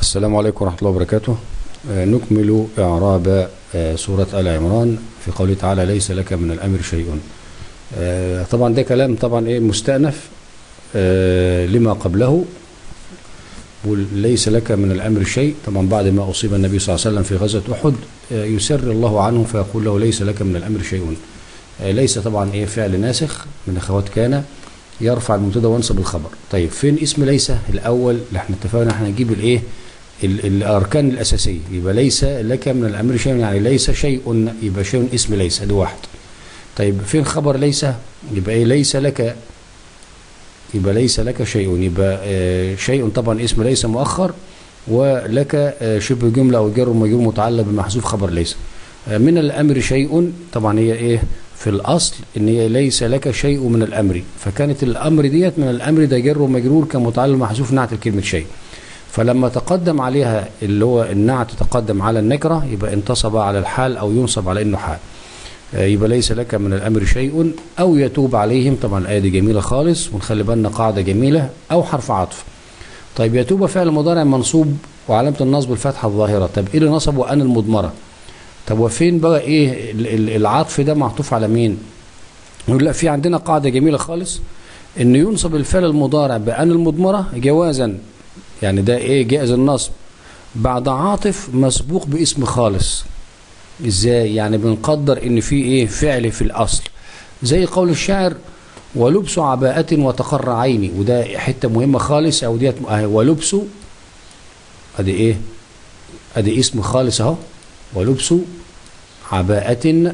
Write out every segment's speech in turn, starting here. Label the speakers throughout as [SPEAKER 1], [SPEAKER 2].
[SPEAKER 1] السلام عليكم ورحمة الله وبركاته آه، نكمل إعراب آه، سورة آل عمران في قوله تعالى ليس لك من الأمر شيء آه، طبعا ده كلام طبعا إيه مستأنف آه، لما قبله بيقول ليس لك من الأمر شيء طبعا بعد ما أصيب النبي صلى الله عليه وسلم في غزوة أحد آه، يسر الله عنه فيقول له ليس لك من الأمر شيء آه، ليس طبعا إيه فعل ناسخ من أخوات كان يرفع المبتدا وينصب الخبر طيب فين اسم ليس الأول اللي احنا اتفقنا احنا هنجيب الإيه ال- الأركان الأساسية يبقى ليس لك من الأمر شيء يعني ليس شيء يبقى شيء اسم ليس دي واحد طيب فين خبر ليس يبقى إيه ليس لك يبقى ليس لك شيء يبقى آه، شيء طبعا اسم ليس مؤخر ولك آه، شبه جملة أو جر ومجرور متعلق بمحذوف خبر ليس آه، من الأمر شيء طبعا هي إيه في الأصل إن هي ليس لك شيء من الأمر فكانت الأمر ديت من الأمر ده جر ومجرور كمتعلق محذوف نعت الكلمة شيء فلما تقدم عليها اللي هو النعت تقدم على النكرة يبقى انتصب على الحال أو ينصب على إنه حال آه، يبقى ليس لك من الأمر شيء أو يتوب عليهم طبعا الآية دي جميلة خالص ونخلي بالنا قاعدة جميلة أو حرف عطف طيب يتوب فعل مضارع منصوب وعلامة النصب الفتحة الظاهرة طب إيه اللي نصبه أن المضمرة طب وفين بقى إيه ال- ال- العطف ده معطوف على مين يقول لا في عندنا قاعدة جميلة خالص إن ينصب الفعل المضارع بأن المضمرة جوازا يعني ده إيه جائز النصب بعد عاطف مسبوق باسم خالص ازاي يعني بنقدر ان في ايه فعل في الاصل زي قول الشاعر ولبس عباءة وتقر عيني وده حتة مهمة خالص او ديت اهي ولبس ادي ايه ادي اسم خالص اهو ولبس عباءة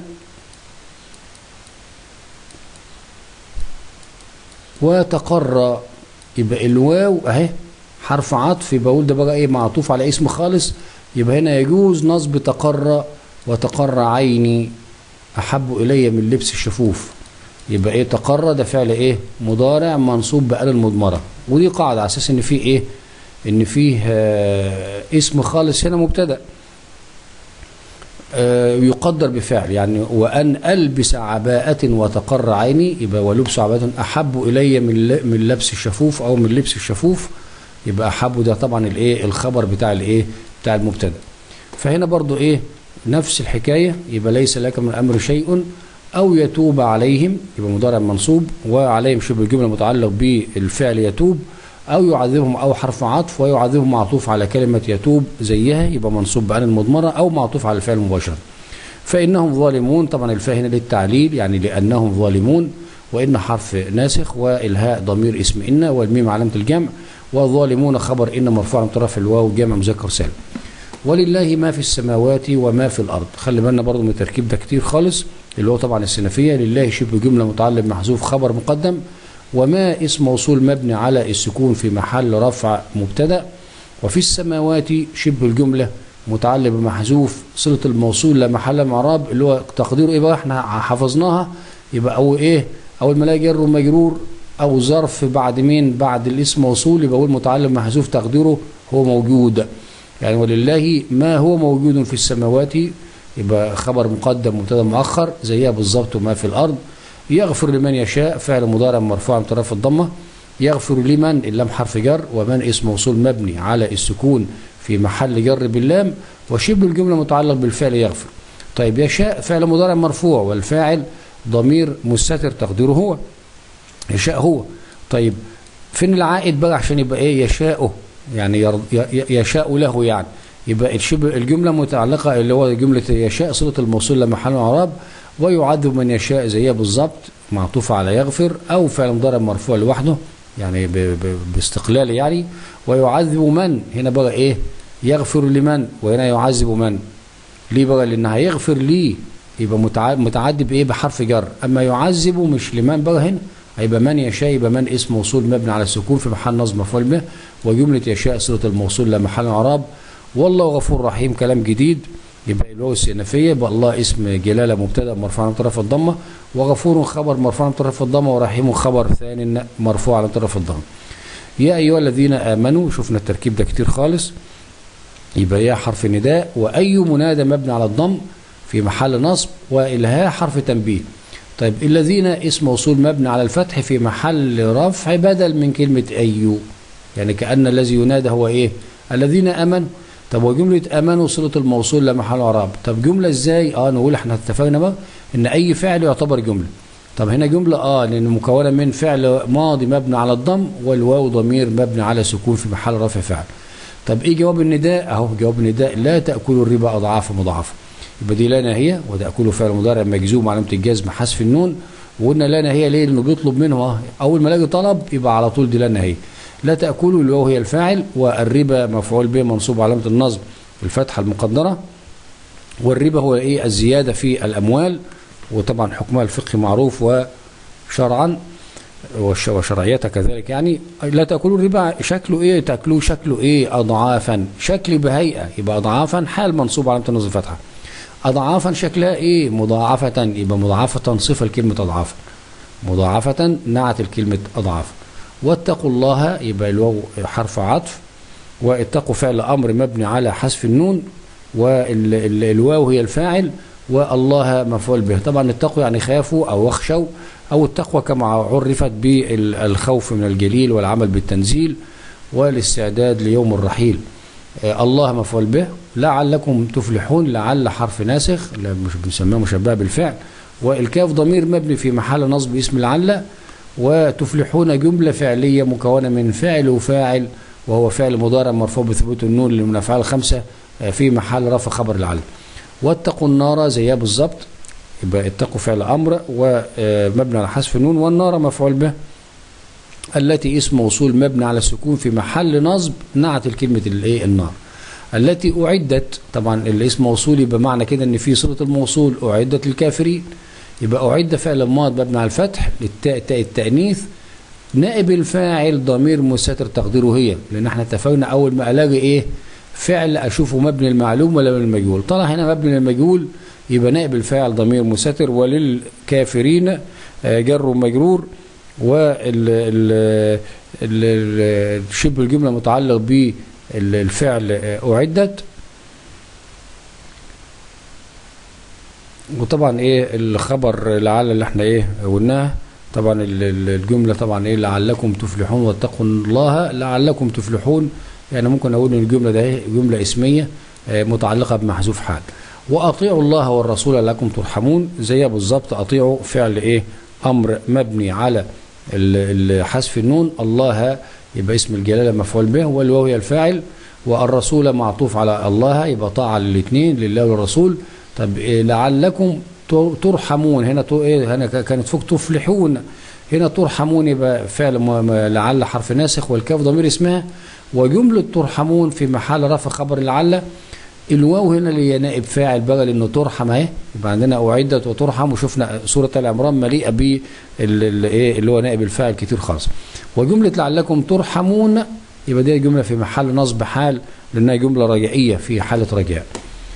[SPEAKER 1] وتقر يبقى الواو اهي حرف عطف يبقى اقول ده بقى ايه معطوف على اسم خالص يبقى هنا يجوز نصب تقر وتقر عيني احب الي من لبس الشفوف يبقى ايه تقر ده فعل ايه مضارع منصوب بآل المضمره ودي قاعده على اساس ان في ايه ان فيه آه اسم خالص هنا مبتدا آه يقدر بفعل يعني وان البس عباءة وتقر عيني يبقى ولبس عباءة احب الي من ل- من لبس الشفوف او من لبس الشفوف يبقى احب ده طبعا الايه الخبر بتاع الايه بتاع المبتدا فهنا برضو ايه نفس الحكايه يبقى ليس لك من الامر شيء او يتوب عليهم يبقى مضارع منصوب وعليهم شبه الجمله متعلق بالفعل يتوب او يعذبهم او حرف عطف ويعذبهم معطوف على كلمه يتوب زيها يبقى منصوب بان المضمره او معطوف على الفعل مباشره فانهم ظالمون طبعا الفاء هنا للتعليل يعني لانهم ظالمون وان حرف ناسخ والهاء ضمير اسم ان والميم علامه الجمع وظالمون خبر ان مرفوع من طرف الواو جمع مذكر سالم ولله ما في السماوات وما في الارض خلي بالنا برضو من التركيب ده كتير خالص اللي هو طبعا السنفيه لله شبه جمله متعلق محذوف خبر مقدم وما اسم موصول مبني على السكون في محل رفع مبتدا وفي السماوات شبه الجمله متعلق بمحذوف صله الموصول لا محل من اعراب اللي هو تقديره ايه بقى احنا حفظناها يبقى او ايه اول ما الاقي جر ومجرور او ظرف بعد مين بعد الاسم موصول يبقى اقول متعلق محذوف تقديره هو موجود يعني ولله ما هو موجود في السماوات يبقى خبر مقدم مبتدا مؤخر زيها بالظبط وما في الارض يغفر لمن يشاء فعل مضارع مرفوع من طرف الضمه يغفر لمن اللام حرف جر ومن اسم موصول مبني على السكون في محل جر باللام وشبه الجمله متعلق بالفعل يغفر طيب يشاء فعل مضارع مرفوع والفاعل ضمير مستتر تقديره هو يشاء هو طيب فين العائد بقى عشان يبقى ايه يشاءه يعني يرض ي- يشاء له يعني يبقى الشبه الجمله متعلقه اللي هو جمله يشاء صله الموصول لمحل اعراب ويعذب من يشاء زيها بالظبط معطوفه على يغفر او فعل مضارع مرفوع لوحده يعني ب ب باستقلال يعني ويعذب من هنا بقى ايه يغفر لمن وهنا يعذب من ليه بقى لان هيغفر ليه يبقى متع- متعدي بايه بحرف جر اما يعذب مش لمن بقى هنا هيبقى من يشاء يبقى من اسم موصول مبني على السكون في محل نصب مفعول به وجمله يشاء صله الموصول لا محل اعراب والله غفور رحيم كلام جديد يبقى الواو السينفيه يبقى الله اسم جلاله مبتدا مرفوع من طرف الضمه وغفور خبر مرفوع من طرف الضمه ورحيم خبر ثاني مرفوع على طرف الضمه يا ايها الذين امنوا شفنا التركيب ده كتير خالص يبقى يا حرف نداء واي منادى مبني على الضم في محل نصب والهاء حرف تنبيه طيب الذين اسم موصول مبني على الفتح في محل رفع بدل من كلمة أيو يعني كأن الذي ينادى هو إيه الذين امنوا طب وجمله امنوا صله الموصول لا محل اعراب طب جمله ازاي اه نقول احنا اتفقنا بقى ان اي فعل يعتبر جمله طب هنا جمله اه لان مكونه من فعل ماضي مبني على الضم والواو ضمير مبني على سكون في محل رفع فعل طب ايه جواب النداء اهو جواب النداء لا تاكلوا الربا اضعافا مضاعفه يبقى دي لا ناهيه وتاكلوا فعل مضارع مجزوم علامه الجزم حذف النون وقلنا لا ناهيه ليه لانه بيطلب منه اول ما الاقي طلب يبقى على طول دي لا ناهيه لا تاكلوا اللي هو هي الفاعل والربا مفعول به منصوب علامه النصب الفتحه المقدره والربا هو ايه الزياده في الاموال وطبعا حكمها الفقهي معروف وشرعا وشرعيتها كذلك يعني لا تاكلوا الربا شكله ايه تاكلوه شكله ايه اضعافا شكل بهيئه يبقى اضعافا حال منصوب علامه النصب الفتحه اضعافا شكلها ايه مضاعفه يبقى مضاعفه صفه لكلمه اضعافا مضاعفه نعت الكلمه اضعافا واتقوا الله يبقى الواو حرف عطف واتقوا فعل امر مبني على حذف النون والواو هي الفاعل والله مفعول به طبعا اتقوا يعني خافوا او اخشوا او التقوى كما عرفت بالخوف من الجليل والعمل بالتنزيل والاستعداد ليوم الرحيل آه الله مفعول به لعلكم تفلحون لعل حرف ناسخ مش بنسميه مشبه بالفعل والكاف ضمير مبني في محل نصب اسم لعل وتفلحون جملة فعلية مكونة من فاعل وفاعل وهو فعل مضارع مرفوع بثبوت النون اللي من الافعال الخمسة في محل رفع خبر لعل واتقوا النار زيها بالظبط يبقى اتقوا فعل امر ومبني على حذف النون والنار مفعول به التي اسم موصول مبني على السكون في محل نصب نعت الكلمة الايه النار التي اعدت طبعا الاسم موصول يبقى معنى كده ان في صله الموصول اعدت للكافرين يبقى اعد فعل ماض مبني على الفتح للتاء تاء التانيث نائب الفاعل ضمير مستتر تقديره هي لان احنا اتفقنا اول ما الاقي ايه فعل اشوفه مبني المعلوم ولا مبني المجهول طلع هنا مبني المجهول يبقى نائب الفاعل ضمير مستتر وللكافرين جر ومجرور وال شبه الجمله متعلق بالفعل اعدت وطبعا ايه الخبر لعل اللي احنا ايه قلناه طبعا الجمله طبعا ايه لعلكم تفلحون واتقوا الله لعلكم تفلحون يعني ممكن اقول ان الجمله ده ايه جمله اسميه متعلقه بمحذوف حال واطيعوا الله والرسول لكم ترحمون زيها بالظبط اطيعوا فعل ايه امر مبني على حذف النون الله يبقى اسم الجلاله مفعول به والواو هي الفاعل والرسول معطوف على الله يبقى طاعه للاثنين لله والرسول طب إيه لعلكم ترحمون هنا ايه هنا كانت فوق تفلحون هنا ترحمون يبقى فعل لعل حرف ناسخ والكاف ضمير اسمها وجمله ترحمون في محل رفع خبر لعل الواو هنا اللي هي نائب فاعل بقى لانه ترحم اهي يبقى عندنا اعدت وترحم وشفنا سوره العمران مليئه ب ايه اللي هو نائب الفاعل كتير خالص وجمله لعلكم ترحمون يبقى دي جمله في محل نصب حال لانها جمله رجعيه في حاله رجاء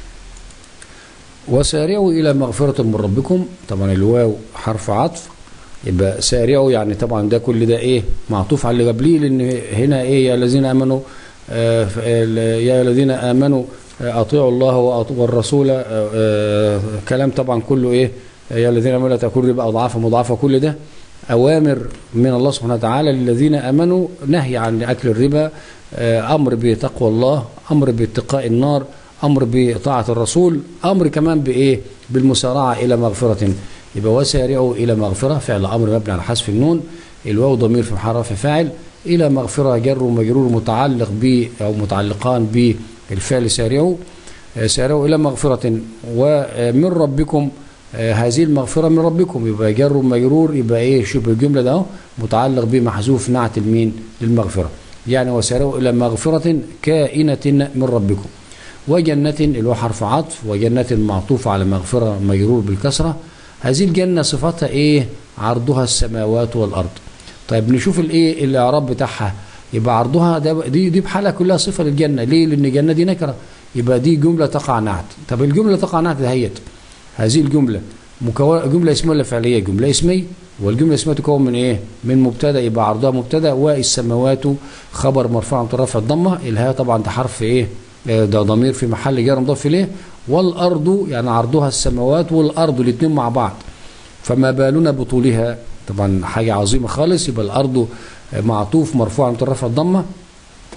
[SPEAKER 1] وسارعوا الى مغفره من ربكم طبعا الواو حرف عطف يبقى سارعوا يعني طبعا ده كل ده ايه معطوف على اللي قبليه لان هنا ايه يا الذين امنوا آه يا الذين امنوا اطيعوا الله والرسول آه آه كلام طبعا كله ايه يا الذين امنوا لا تاكلوا ربا اضعافا مضاعفه كل ده اوامر من الله سبحانه وتعالى للذين امنوا نهي عن اكل الربا امر بتقوى الله امر باتقاء النار امر بطاعه الرسول امر كمان بايه بالمسارعه الى مغفره يبقى وسارعوا الى مغفره فعل امر مبني على حذف النون الواو ضمير في محل رفع فاعل الى مغفره جر ومجرور متعلق ب او متعلقان بالفعل سارعوا سارعوا الى مغفره ومن ربكم هذه المغفره من ربكم يبقى جر ومجرور يبقى ايه شبه الجمله ده متعلق بمحذوف نعت المين للمغفره يعني وسارعوا الى مغفره كائنه من ربكم وجنة اللي هو حرف عطف وجنة معطوف على مغفرة مجرور بالكسرة هذه الجنة صفتها ايه عرضها السماوات والأرض طيب نشوف الايه الاعراب بتاعها يبقى عرضها ده دي دي بحالها كلها صفة للجنة ليه لأن الجنة دي نكرة يبقى دي جملة تقع نعت طب الجملة تقع نعت دهيت هذه الجملة مكونة جملة اسمية ولا فعلية جملة اسمية والجملة اسمها تكون من ايه من مبتدا يبقى عرضها مبتدا والسماوات خبر مرفوع عن رفع الضمه الهاء طبعا ده حرف ايه ده ضمير في محل جر مضاف اليه والارض يعني عرضها السماوات والارض الاثنين مع بعض فما بالنا بطولها طبعا حاجه عظيمه خالص يبقى الارض معطوف مرفوع عن رفع الضمه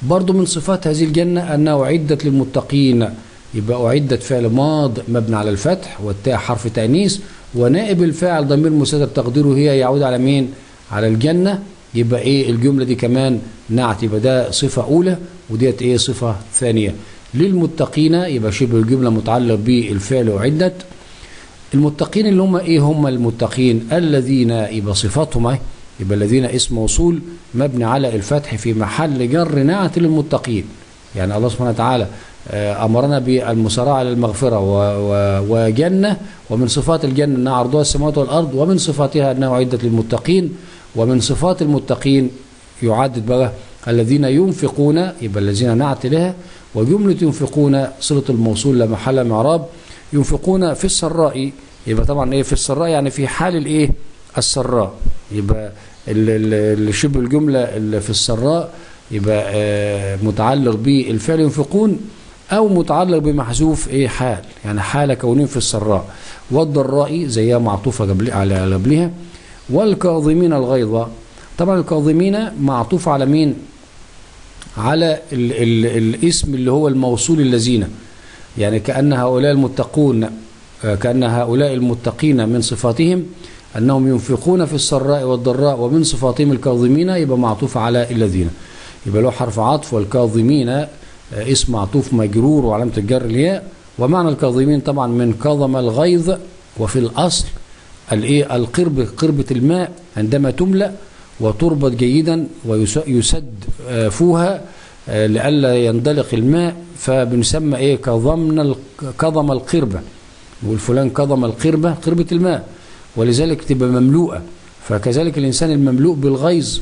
[SPEAKER 1] برضو من صفات هذه الجنة أنها أعدت للمتقين يبقى أعدت فعل ماض مبني على الفتح والتاء حرف تأنيث ونائب الفاعل ضمير مستتر تقديره هي يعود على مين على الجنة يبقى ايه الجملة دي كمان نعت يبقى ده صفة أولى وديت ايه صفة ثانية للمتقين يبقى شبه الجملة متعلق بالفعل أعدت المتقين اللي هم ايه هم المتقين الذين يبقى صفاتهم ايه يبقى الذين اسم موصول مبني على الفتح في محل جر نعت للمتقين يعني الله سبحانه وتعالى أمرنا بالمسارعة للمغفرة وجنة ومن صفات الجنة أنها عرضها السماوات والأرض ومن صفاتها أنها أعدت للمتقين ومن صفات المتقين يعدد بقى الذين ينفقون يبقى الذين نعت لها وجملة ينفقون صلة الموصول لا محل معراب ينفقون في السراء يبقى طبعا ايه في السراء يعني في حال الايه السراء يبقى شبه الجملة اللي في السراء يبقى آه متعلق بالفعل ينفقون او متعلق بمحذوف ايه حال يعني حال كونهم في السراء والضراء زيها معطوفة قبل على قبلها والكاظمين الغيظ طبعا الكاظمين معطوف على مين على ال ال الاسم اللي هو الموصول الذين يعني كأن هؤلاء المتقون كأن هؤلاء المتقين من صفاتهم أنهم ينفقون في السراء والضراء ومن صفاتهم الكاظمين يبقى معطوف على الذين يبقى له حرف عطف والكاظمين اسم معطوف مجرور وعلامة الجر الياء ومعنى الكاظمين طبعا من كظم الغيظ وفي الأصل الايه القرب قربة الماء عندما تملأ وتربط جيدا ويسد فوها لئلا يندلق الماء فبنسمى ايه كظمنا كظم القربة نقول فلان كظم القربة قربة الماء ولذلك تبقى مملوءة فكذلك الإنسان المملوء بالغيظ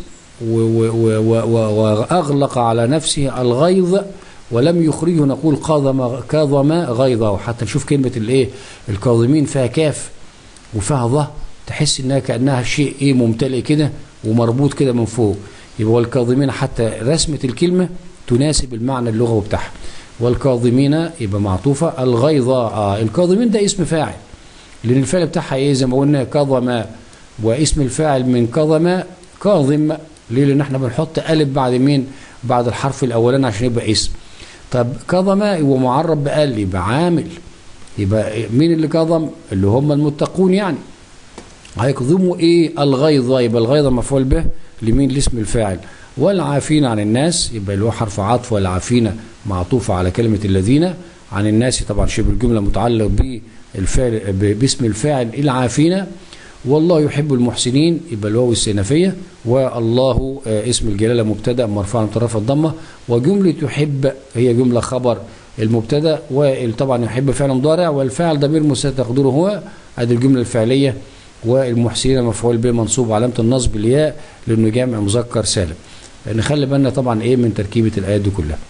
[SPEAKER 1] وأغلق على نفسه الغيظ ولم يخرجه نقول كظم كظم غيظه حتى نشوف كلمة الايه الكاظمين فيها كاف وفيها ظه تحس انها كانها شيء ايه ممتلئ كده ومربوط كده من فوق يبقى والكاظمين حتى رسمه الكلمه تناسب المعنى اللغوي بتاعها والكاظمين يبقى معطوفه الغيظ آه الكاظمين ده اسم فاعل لان الفعل بتاعها ايه زي ما قلنا كظم واسم الفاعل من كظم كاظم ليه لان احنا بنحط الف بعد مين بعد الحرف الاولاني عشان يبقى اسم طب كظم هو معرب بال يبقى عامل يبقى مين اللي كظم اللي هم المتقون يعني هيكظموا ايه الغيظ يبقى الغيظ مفعول به لمين لاسم الفاعل والعافين عن الناس يبقى اللي هو حرف عطف والعافين معطوفة على كلمة الذين عن الناس طبعا شبه الجملة متعلق بالفعل باسم الفاعل العافين والله يحب المحسنين يبقى الواو السينفية والله اسم الجلالة مبتدأ مرفوع من طرف الضمة وجملة يحب هي جملة خبر المبتدا وطبعا يحب فعل مضارع والفاعل ضمير مستتر تقديره هو ادي الجمله الفعليه والمحسنين مفعول به منصوب علامه النصب الياء لانه جامع مذكر سالم نخلي بالنا طبعا ايه من تركيبه الايات دي كلها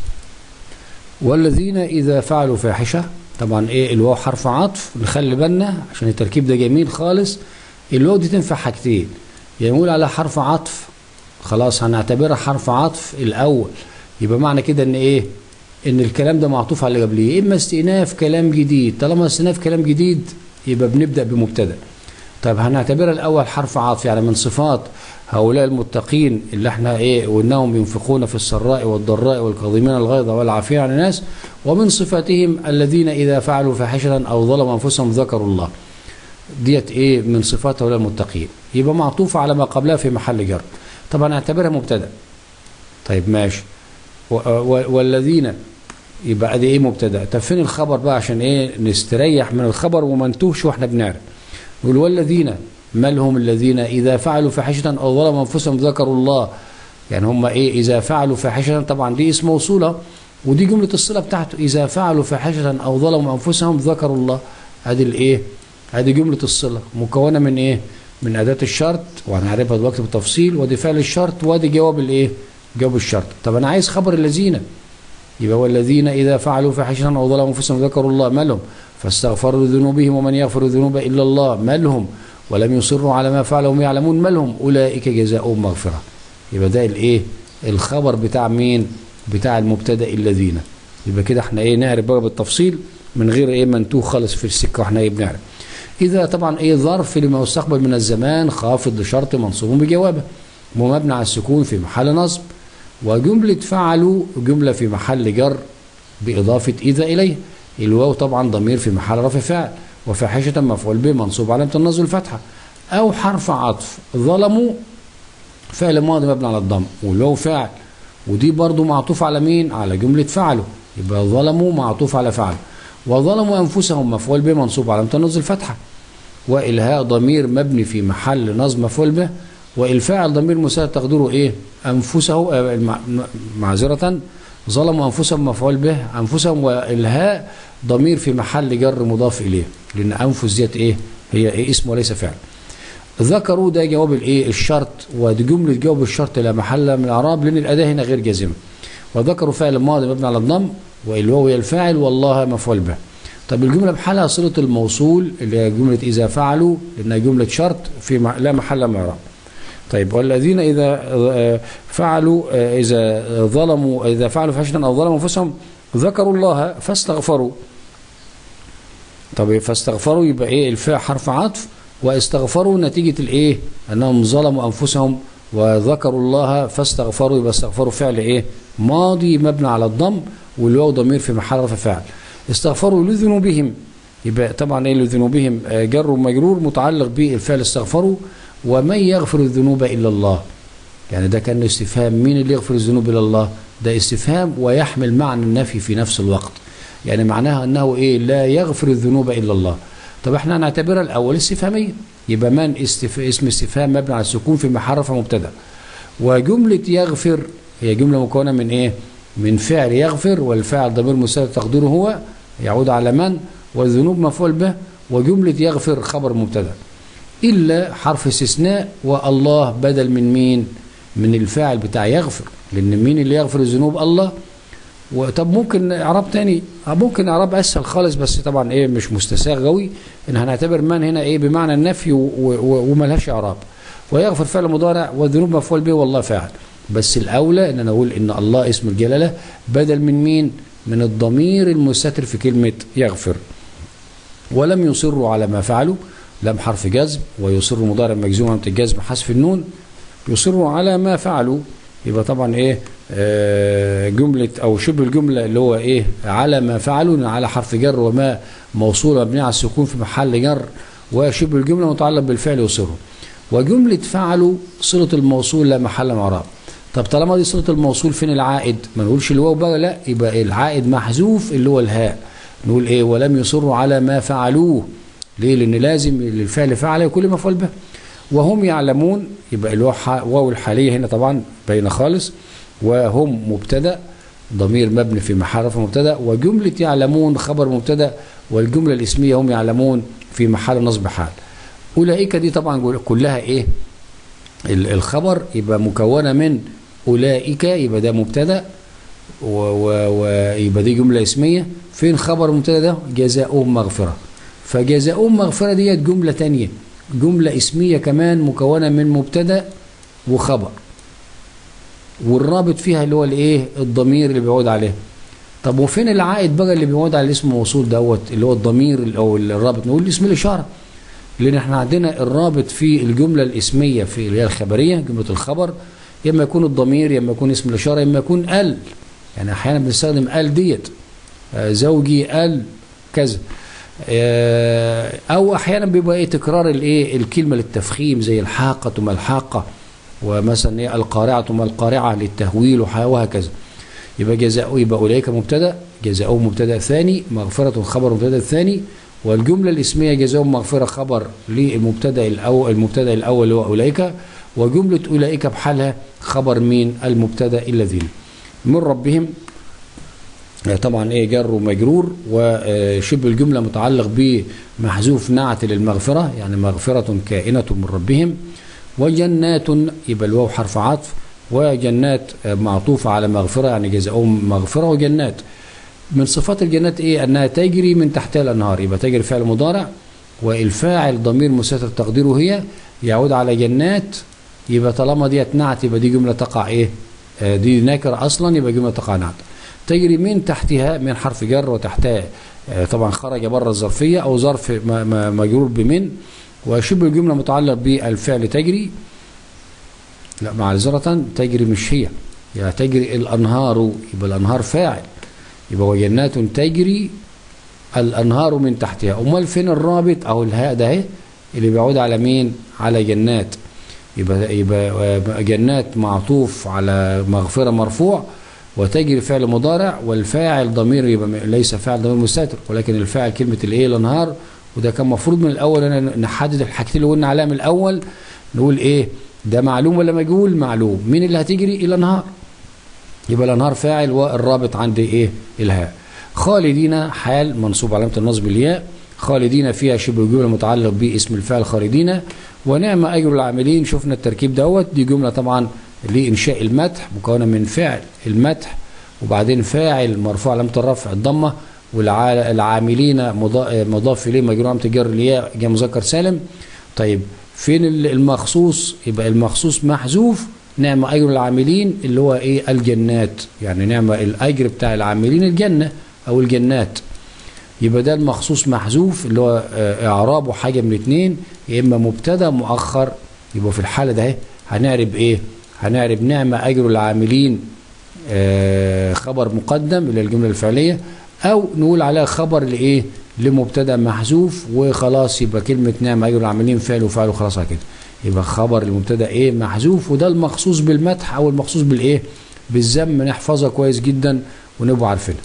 [SPEAKER 1] والذين اذا فعلوا فاحشه طبعا ايه الواو حرف عطف نخلي بالنا عشان التركيب ده جميل خالص الواو دي تنفع حاجتين يعني نقول على حرف عطف خلاص هنعتبرها حرف عطف الاول يبقى معنى كده ان ايه ان الكلام ده معطوف على اللي قبليه اما استئناف كلام جديد طالما استئناف كلام جديد يبقى بنبدا بمبتدا طيب هنعتبرها الاول حرف عطف يعني من صفات هؤلاء المتقين اللي احنا ايه وانهم ينفقون في السراء والضراء والكاظمين الغيظ والعافين عن الناس ومن صفاتهم الذين اذا فعلوا فاحشه او ظلموا انفسهم ذكروا الله ديت ايه من صفات هؤلاء المتقين يبقى معطوفه على ما قبلها في محل جر طبعا اعتبرها مبتدا طيب ماشي والذين يبقى ادي ايه مبتدا طب فين الخبر بقى عشان ايه نستريح من الخبر وما نتوهش واحنا بنعرف نقول والذين ما هم الذين اذا فعلوا فاحشه او ظلموا انفسهم ذكروا الله يعني هم ايه اذا فعلوا فاحشه طبعا دي اسم موصوله ودي جمله الصله بتاعته اذا فعلوا فاحشه او ظلموا انفسهم ذكروا الله ادي الايه ادي جمله الصله مكونه من ايه من اداه الشرط وهنعرفها دلوقتي بالتفصيل ودي فعل الشرط وادي جواب الايه جواب الشرط طب انا عايز خبر الذين يبقى والذين اذا فعلوا فاحشه او ظلموا انفسهم ذكروا الله ما لهم فاستغفروا لذنوبهم ومن يغفر الذنوب الا الله ما لهم ولم يصروا على ما فعلوا وهم يعلمون ما لهم اولئك جزاؤهم مغفره يبقى ده الايه الخبر بتاع مين بتاع المبتدا الذين يبقى كده احنا ايه نعرف بقى بالتفصيل من غير ايه منتوه خالص في السكه واحنا ايه بنعرف اذا طبعا ايه ظرف لما يستقبل من الزمان خافض لشرط منصوب بجوابه ومبني على السكون في محل نصب وجملة فعلوا جملة في محل جر بإضافة إذا إليه الواو طبعا ضمير في محل رفع فعل وفاحشة مفعول به منصوب علامة النصب الفتحة أو حرف عطف ظلموا فعل ماضي مبني على الضم والواو فاعل ودي برضو معطوف على مين على جملة فعلوا يبقى ظلموا معطوف على فعل وظلموا أنفسهم مفعول به منصوب علامة النصب الفتحة وإلهاء ضمير مبني في محل نصب مفعول به والفاعل ضمير مساعد تقديره ايه انفسه آه، مع- معذره ظلموا انفسهم مفعول به انفسهم والهاء ضمير في محل جر مضاف اليه لان انفس ديت ايه هي إيه اسم وليس فعل ذكروا ده جواب الايه الشرط ودي جمله جواب الشرط لا محل من الاعراب لان الاداه هنا غير جازمه وذكروا فعل ماضي مبني على الضم والواو هي الفاعل والله مفعول به طب الجمله بحالها صله الموصول اللي هي جمله اذا فعلوا لانها جمله شرط في مع- لا محل من الاعراب طيب والذين إذا آه، فعلوا آه، إذا ظلموا إذا فعلوا فحشة أو ظلموا أنفسهم ذكروا الله فاستغفروا طب فاستغفروا يبقى إيه الفاء حرف عطف واستغفروا نتيجة الإيه أنهم ظلموا أنفسهم وذكروا الله فاستغفروا يبقى استغفروا فعل إيه ماضي مبني على الضم والواو ضمير في محل رفع فعل استغفروا لذنوبهم يبقى طبعا ايه لذنوبهم آه، جر ومجرور متعلق بالفعل استغفروا ومن يغفر الذنوب الا الله يعني ده كان استفهام مين اللي يغفر الذنوب الا الله ده استفهام ويحمل معنى النفي في نفس الوقت يعني معناها انه ايه لا يغفر الذنوب الا الله طب احنا هنعتبرها الاول استفهاميه يبقى من استف... اسم استفهام مبني على السكون في محل رفع مبتدا وجمله يغفر هي جمله مكونه من ايه من فعل يغفر والفاعل ضمير مستتر تقديره هو يعود على من والذنوب مفعول به وجمله يغفر خبر مبتدا إلا حرف استثناء والله بدل من مين من الفاعل بتاع يغفر لأن مين اللي يغفر الذنوب الله وطب ممكن إعراب تاني آه ممكن إعراب أسهل خالص بس طبعا إيه مش مستساغ قوي إن هنعتبر من هنا إيه بمعنى النفي و- و- وملهاش إعراب ويغفر فعل مضارع والذنوب مفعول به والله فاعل بس الأولى إن أنا أقول إن الله اسم الجلالة بدل من مين من الضمير المستتر في كلمة يغفر ولم يصروا على ما فعلوا لم حرف جزم ويصر مضارع مجزوم علامة الجزم حذف النون يصروا على ما فعلوا يبقى طبعا ايه آه جملة او شبه الجملة اللي هو ايه على ما فعلوا على حرف جر وما موصولة مبنية على السكون في محل جر وشبه الجملة متعلق بالفعل يصروا وجملة فعلوا صلة الموصول لا محل من اعراب طب طالما دي صلة الموصول فين العائد ما نقولش الواو بقى لا يبقى العائد محذوف اللي هو الهاء نقول ايه ولم يصروا على ما فعلوه ليه لان لازم الفعل فعل يكون له مفعول به وهم يعلمون يبقى الواو ح- واو الحاليه هنا طبعا باينه خالص وهم مبتدا ضمير مبني في محل رفع مبتدا وجمله يعلمون خبر مبتدا والجمله الاسميه هم يعلمون في محل نصب حال اولئك دي طبعا كلها ايه ال- الخبر يبقى مكونه من اولئك يبقى ده مبتدا ويبقى دي جمله اسميه فين خبر المبتدا ده جزاؤهم مغفره فجزاؤهم مغفره ديت جمله تانية جمله اسميه كمان مكونه من مبتدا وخبر والرابط فيها اللي هو الايه الضمير اللي بيعود عليه طب وفين العائد بقى اللي بيعود على الاسم الموصول دوت اللي هو الضمير او الرابط نقول اسم الاشاره لان احنا عندنا الرابط في الجمله الاسميه في اللي هي الخبريه جمله الخبر يا اما يكون الضمير يا اما يكون اسم الاشاره يا اما يكون ال يعني احيانا بنستخدم ال ديت آه، زوجي ال كذا آه، او احيانا بيبقى ايه تكرار الايه الكلمه للتفخيم زي الحاقه ما الحاقه ومثلا ايه القارعه ما القارعه للتهويل وح- وهكذا يبقى جزاء يبقى اولئك مبتدا جزاء مبتدا ثاني مغفره خبر مبتدا الثاني والجمله الاسميه جزاء مغفره خبر للمبتدا الاول المبتدا الاول اللي هو اولئك وجمله اولئك بحالها خبر مين المبتدا الذين من ربهم آه، طبعا ايه جر ومجرور وشبه الجمله متعلق بمحذوف نعت للمغفره يعني مغفره كائنه من ربهم وجنات يبقى الواو حرف عطف وجنات آه، معطوفه على مغفره يعني جزاؤهم مغفره وجنات من صفات الجنات ايه انها تجري من تحتها الانهار يبقى تجري فعل مضارع والفاعل ضمير مستتر تقديره هي يعود على جنات يبقى طالما ديت نعت يبقى دي جمله تقع ايه آه، دي نكره اصلا يبقى جمله تقع نعت تجري من تحتها من حرف جر وتحتها آه، طبعا خرج بره الظرفيه او ظرف م- م- مجرور بمن وشبه الجمله متعلق بالفعل تجري لا معذره تجري مش هي يعني تجري الأنهار يبقى الأنهار فاعل يبقى وجنات تجري الأنهار من تحتها أمال فين الرابط أو الهاء ده اهي اللي بيعود على مين على جنات يبقى, يبقى جنات معطوف على مغفرة مرفوع وتجري فعل مضارع والفاعل ضمير يبقى ليس فاعل ضمير مستتر ولكن الفاعل كلمة الايه الانهار وده كان المفروض من الاول انا نحدد الحاجتين اللي قلنا عليها من الاول نقول ايه ده معلوم ولا مجهول معلوم مين اللي هتجري الانهار يبقى الانهار فاعل والرابط عند ايه الهاء خالدين حال منصوب علامه النصب الياء خالدين فيها شبه جمله متعلق باسم الفاعل خالدين ونعم اجر العاملين شفنا التركيب دوت دي جمله طبعا لانشاء المدح مكونه من فعل المدح وبعدين فاعل مرفوع علامه الرفع الضمه والعاملين مضاف اليه مجرور علامه الجر الياء جاء مذكر سالم طيب فين المخصوص يبقى المخصوص محذوف نعم اجر العاملين اللي هو ايه الجنات يعني نعم الاجر بتاع العاملين الجنه او الجنات يبقى ده المخصوص محذوف اللي هو اعرابه حاجه من اتنين يا اما مبتدا مؤخر يبقى في الحاله ده هنعرب ايه هنعرب نعم اجر العاملين آه خبر مقدم الى الجمله الفعليه او نقول عليها خبر لايه لمبتدا محذوف وخلاص يبقى كلمه نعم اجر العاملين فعل وفعل وخلاص على كده يبقى خبر المبتدا ايه محذوف وده المخصوص بالمدح او المخصوص بالايه بالذم نحفظها كويس جدا ونبقى عارفينها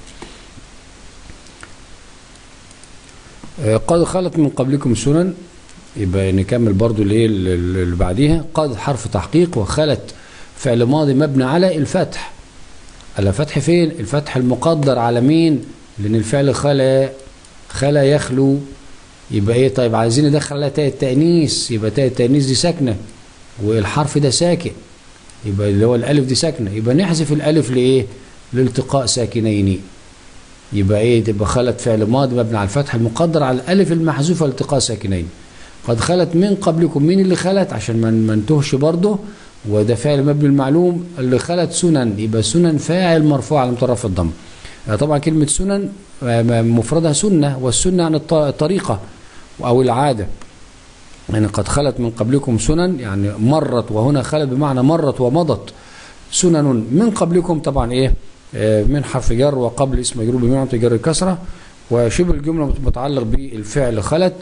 [SPEAKER 1] آه قد خلت من قبلكم سنن يبقى نكمل برضو الايه اللي بعديها قد حرف تحقيق وخلت فعل ماضي مبني على الفتح على فتح فين الفتح المقدر على مين لان الفعل خلا خلا يخلو يبقى ايه طيب عايزين ندخل عليها تاء التانيث يبقى تاء التانيث دي ساكنه والحرف ده ساكن يبقى اللي هو الالف دي ساكنه يبقى نحذف الالف لايه لالتقاء ساكنين يبقى ايه تبقى خلت فعل ماضي مبني على الفتح المقدر على الالف المحذوفه لالتقاء ساكنين قد خلت من قبلكم مين اللي خلت عشان ما نتوهش برضه وده فعل مبني المعلوم اللي خلت سنن يبقى سنن فاعل مرفوع على مطرف الضم طبعا كلمة سنن مفردها سنة والسنة عن الطريقة أو العادة يعني قد خلت من قبلكم سنن يعني مرت وهنا خلت بمعنى مرت ومضت سنن من قبلكم طبعا ايه من حرف جر وقبل اسم مجرور بمعنى جر الكسرة وشبه الجملة متعلق بالفعل خلت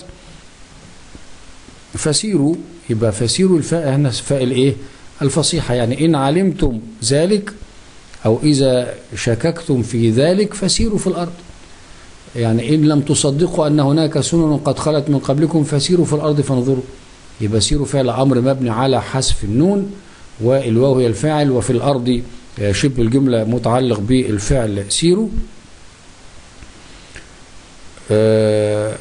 [SPEAKER 1] فسيروا يبقى فسيروا الفاء هنا فاء الايه الفصيحة يعني إن علمتم ذلك أو إذا شككتم في ذلك فسيروا في الأرض يعني إن لم تصدقوا أن هناك سنن قد خلت من قبلكم فسيروا في الأرض فانظروا يبقى سيروا فعل أمر مبني على حذف النون والواو هي الفاعل وفي الأرض شبه الجملة متعلق بالفعل سيروا آه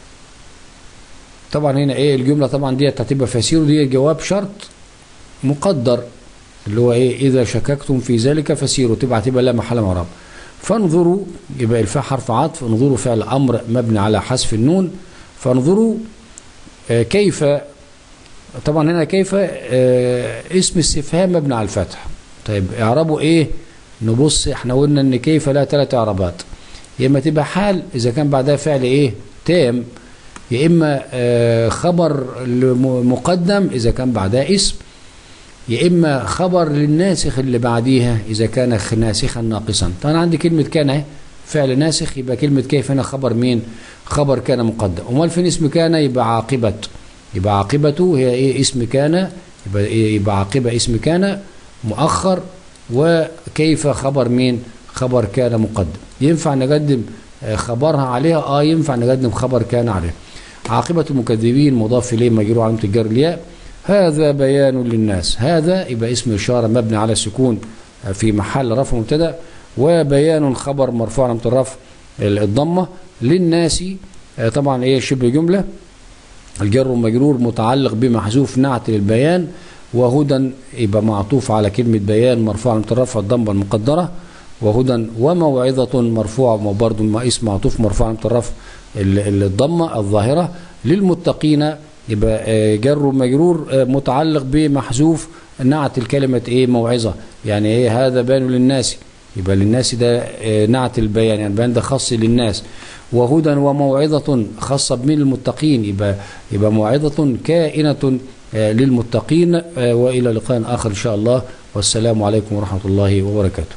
[SPEAKER 1] طبعا هنا ايه الجمله طبعا ديت هتبقى فسيروا دي جواب شرط مقدر اللي هو ايه اذا شككتم في ذلك فسيروا تبقى هتبقى لا محل مراب فانظروا يبقى الفاء حرف عطف انظروا فعل امر مبني على حذف النون فانظروا آه كيف طبعا هنا كيف آه اسم استفهام مبني على الفتح طيب اعربوا ايه نبص احنا قلنا ان كيف لها ثلاث اعرابات يا اما تبقى حال اذا كان بعدها فعل ايه تام يا اما آه خبر مقدم اذا كان بعدها اسم يا اما خبر للناسخ اللي بعديها اذا كان ناسخا ناقصا طبعا عندي كلمه كان اهي فعل ناسخ يبقى كلمه كيف هنا خبر مين خبر كان مقدم امال فين اسم كان يبقى عاقبه يبقى عاقبته هي ايه اسم كان يبقى إيه يبقى عاقبه اسم كان مؤخر وكيف خبر مين خبر كان مقدم ينفع نقدم خبرها عليها اه ينفع نقدم خبر كان عليها عاقبة المكذبين مضاف إليه مجرور علامة الجر الياء هذا بيان للناس هذا يبقى اسم إشارة مبني على السكون في محل رفع مبتدا وبيان خبر مرفوع علامة الرفع الضمة للناس طبعا ايه شبه جملة الجر والمجرور متعلق بمحذوف نعت للبيان وهدى يبقى معطوف على كلمة بيان مرفوع علامة الرفع الضمة المقدرة وهدى وموعظة مرفوع برضه ما اسم معطوف مرفوع علامة الرفع الضمة الظاهرة للمتقين يبقى جر ومجرور متعلق بمحذوف نعت الكلمة ايه موعظة يعني ايه هذا بيان للناس يبقى للناس ده نعت البيان يعني البيان ده خاص للناس وهدى وموعظة خاصة بمين المتقين يبقى يبقى موعظة كائنة آه، للمتقين آه، وإلى لقاء آخر إن شاء الله والسلام عليكم ورحمة الله وبركاته